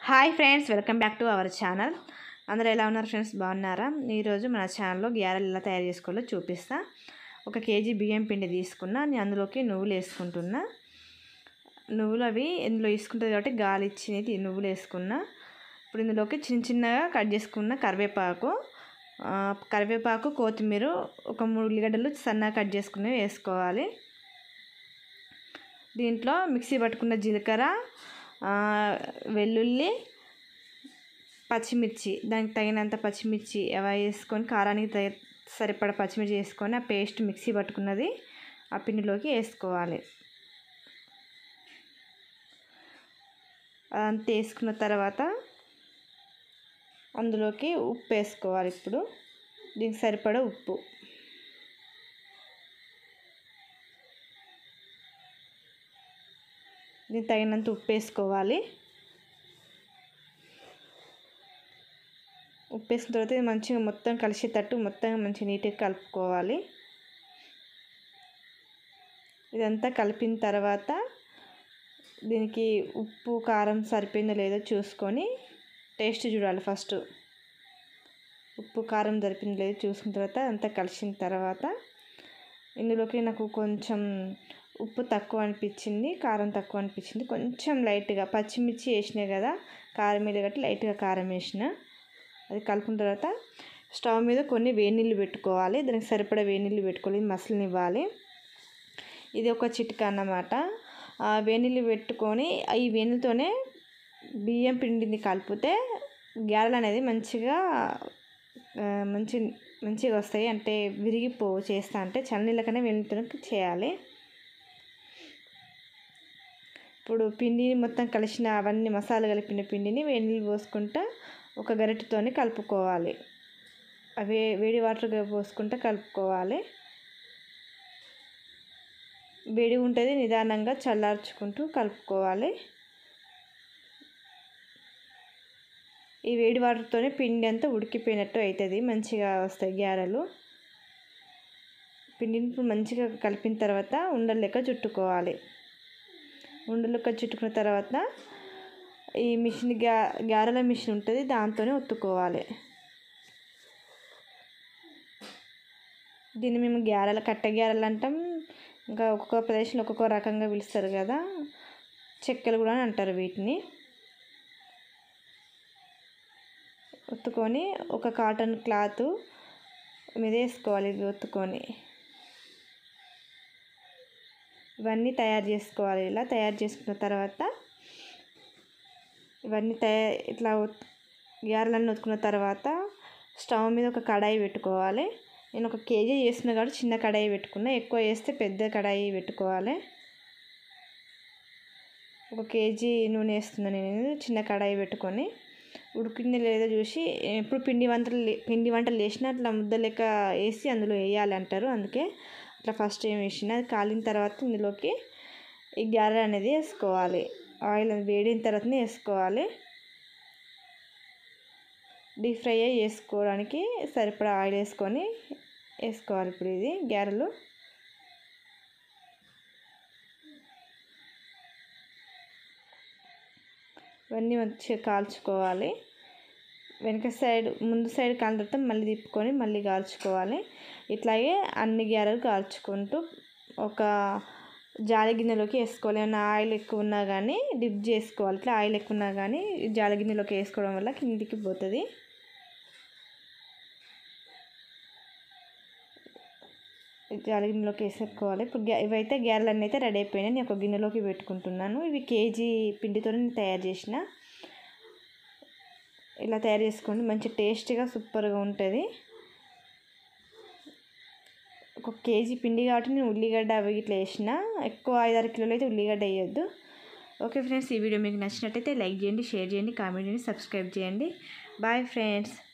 hi friends welcome back to our channel అందరూ ఎలా ఉన్నారు ఫ్రెండ్స్ బాగున్నారా ఈరోజు మన ఛానల్లో గ్యారెలు ఎలా తయారు చేసుకోవాలో చూపిస్తా ఒక కేజీ బియ్యం పిండి తీసుకున్నా నేను అందులోకి నువ్వులు వేసుకుంటున్నా నువ్వులు అవి ఇందులో వేసుకుంటుంది కాబట్టి గాలి ఇచ్చినది నువ్వులు వేసుకున్నా ఇప్పుడు ఇందులోకి చిన్న చిన్నగా కట్ చేసుకున్న కరివేపాకు ఆ, కరివేపాకు కొత్తిమీర ఒక మూడు ఉల్లిగడ్డలు సన్నగా కట్ చేసుకున్నవి వేసుకోవాలి దీంట్లో మిక్సీ పట్టుకున్న జీలకర్ర ఆ, వెల్లుల్లి పచ్చిమిర్చి దానికి తగినంత పచ్చిమిర్చి అవి వేసుకొని కారానికి తగి సరిపడ పచ్చిమిర్చి వేసుకొని ఆ పేస్ట్ మిక్సీ పట్టుకున్నది ఆ పిండిలోకి వేసుకోవాలి అదంతా వేసుకున్న తర్వాత అందులోకి ఉప్పు వేసుకోవాలి ఇప్పుడు దీనికి సరిపడ ఉప్పు దీనికి తగినంత ఉప్పు వేసుకోవాలి ఉప్పు వేసిన తర్వాత ఇది మంచిగా మొత్తం కలిసేటట్టు మొత్తం మంచిగా నీట్గా కలుపుకోవాలి ఇదంతా కలిపిన తర్వాత దీనికి ఉప్పు కారం సరిపోయిందో లేదో చూసుకొని టేస్ట్ చూడాలి ఫస్ట్ ఉప్పు కారం సరిపోయిందో లేదో చూసుకున్న తర్వాత అంతా కలిసిన తర్వాత ఇందులోకి నాకు కొంచెం ఉప్పు తక్కువ అనిపించింది కారం తక్కువ అనిపించింది కొంచెం లైట్గా పచ్చిమిర్చి వేసినాయి కదా కారం మీద కట్టి లైట్గా కారం వేసిన అది కలుపుకున్న తర్వాత స్టవ్ మీద కొన్ని వేడినీళ్ళు పెట్టుకోవాలి దానికి సరిపడా వేడినీళ్ళు పెట్టుకోవాలి మసలనివ్వాలి ఇది ఒక చిట్కా అన్నమాట ఆ వేడినీళ్ళు పెట్టుకొని ఈ వేణిలతోనే బియ్యం పిండిని కలిపితే గ్యారెలు అనేది మంచిగా ఆ, మంచి మంచిగా వస్తాయి అంటే విరిగిపోవు చేస్తా అంటే చల్లనీళ్ళ కన్నా వేణిలతో చేయాలి ఇప్పుడు పిండిని మొత్తం కలిసిన అవన్నీ మసాలా కలిపిన పిండిని వేడి నీళ్ళు పోసుకుంటా ఒక గరిటెతోని కలుపుకోవాలి అవి వేడి వాటర్ పోసుకుంటా కలుపుకోవాలి వేడి ఉంటుంది నిదానంగా చల్లార్చుకుంటూ కలుపుకోవాలి ఈ వేడి వాటర్తోనే పిండి అంతా ఉడికిపోయినట్టు అవుతుంది మంచిగా వస్తాయి గ్యారెలు పిండిని ఇప్పుడు మంచిగా కలిపిన తర్వాత ఉండలు లెక్క చుట్టుకోవాలి ఉండలు లెక్క చుట్టుకున్న తర్వాత ఈ మిషన్ గ్యా గారెల మిషన్ ఉంటుంది దాంతోనే ఒత్తుకోవాలి దీన్ని మేము గ్యారెల కట్ట గ్యారెలు అంటాం ఇంకా ఒక్కొక్క ప్రదేశంలో ఒక్కొక్క రకంగా పిలుస్తారు కదా చెక్కలు కూడా అని అంటారు వీటిని ఒత్తుకొని ఒక కాటన్ క్లాత్ మీద వేసుకోవాలి ఇది ఒత్తుకొని ఇవన్నీ తయారు చేసుకోవాలి ఇలా తయారు చేసుకున్న తర్వాత ఇవన్నీ తయారు ఇట్లా గ్యారెలన్నీ ఒత్తుకున్న తర్వాత స్టవ్ మీద ఒక కడాయి పెట్టుకోవాలి నేను ఒక కేజీ చేసిన కాబట్టి చిన్న కడాయి పెట్టుకున్నా ఎక్కువ వేస్తే పెద్ద కడాయి పెట్టుకోవాలి ఒక కేజీ నూనె వేస్తున్నాను నేను చిన్న కడాయి పెట్టుకొని ఉడికింది లేదో చూసి ఎప్పుడు పిండి వంటలు లే- పిండి వంటలు వేసినా అట్లా ముద్ద లెక్క వేసి అందులో వేయాలి అంటారు అందుకే అట్లా ఫస్ట్ ఏం వేసిన అది కాలిన తర్వాత ఇందులోకి ఈ గారె అనేది వేసుకోవాలి ఆయిల్ అది వేడిన తర్వాతనే వేసుకోవాలి డీప్ ఫ్రై అయ్యి వేసుకోవడానికి సరిపడా ఆయిల్ వేసుకొని వేసుకోవాలి ఇప్పుడు ఇది గారెలు ఇవన్నీ మంచిగా కాల్చుకోవాలి వెనక సైడ్ ముందు సైడ్ కాలిన తర్వాత మళ్ళీ తిప్పుకొని మళ్ళీ కాల్చుకోవాలి ఇట్లాగే అన్ని గ్యారెలు కాల్చుకుంటూ ఒక జాలి గిన్నెలోకి వేసుకోవాలి ఏమైనా ఆయిల్ ఎక్కువ ఉన్నా కానీ డిప్ చేసుకోవాలి ఇట్లా ఆయిల్ ఎక్కువ ఉన్నా కానీ ఈ జాలి గిన్నెలోకి వేసుకోవడం వల్ల కిందికి పోతుంది జాలి గిన్నెలోకి వేసుకోవాలి ఇప్పుడు గ్యా ఇవైతే గ్యారెలు అన్నీ అయితే రెడీ అయిపోయినాయి నేను ఒక గిన్నెలోకి పెట్టుకుంటున్నాను ఇవి కేజీ పిండితో నేను తయారు చేసిన ఇలా తయారు చేసుకోండి మంచి టేస్టీగా సూపర్గా ఉంటుంది ఒక కేజీ పిండి కాబట్టి నేను ఉల్లిగడ్డ అవి ఇట్లా వేసిన ఎక్కువ ఐదారు కిలోలు అయితే ఉల్లిగడ్డ వేయొద్దు ఓకే ఫ్రెండ్స్ ఈ వీడియో మీకు నచ్చినట్టయితే లైక్ చేయండి షేర్ చేయండి కామెంట్ చేయండి సబ్స్క్రైబ్ చేయండి బాయ్ ఫ్రెండ్స్